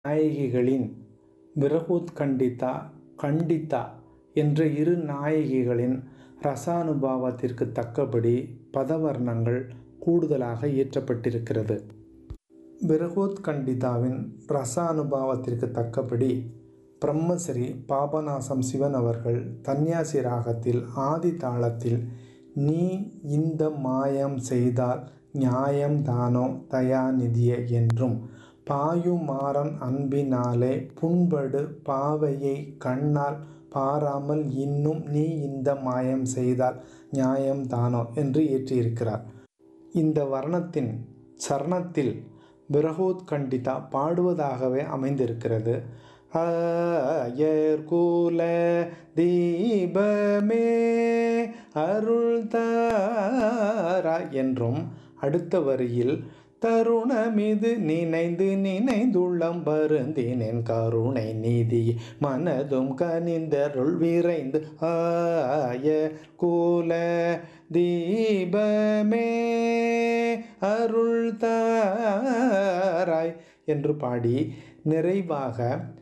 நாயகிகளின் பிரஹுத் கண்டிதா கண்டிதா என்ற இரு நாயகிகளின் ரசானுபாவத்திற்கு தக்கபடி பதவர்ணங்கள் கூடுதலாக இயற்றப்பட்டிருக்கிறது பிரஹோத் கண்டிதாவின் ரசானுபாவத்திற்கு தக்கபடி பிரம்மஸ்ரீ பாபநாசம் சிவன் அவர்கள் தன்யாசி ராகத்தில் ஆதி தாளத்தில் நீ இந்த மாயம் செய்தால் நியாயம் தானோ தயாநிதிய என்றும் பாயுமாறன் அன்பினாலே புண்படு பாவையை கண்ணால் பாராமல் இன்னும் நீ இந்த மாயம் செய்தால் நியாயம் தானோ என்று இயற்றியிருக்கிறார் இந்த வர்ணத்தின் சரணத்தில் பிரகோத் கண்டிதா பாடுவதாகவே அமைந்திருக்கிறது அயர்கூல தீபமே அருள் தாரா என்றும் அடுத்த வரியில் தருணமிது நினைந்து நினைந்துள்ளம் வருந்தினேன் கருணை நீதி மனதும் கனிந்தருள் விரைந்து ஆய கூல தீபமே அருள் தாராய் என்று பாடி நிறைவாக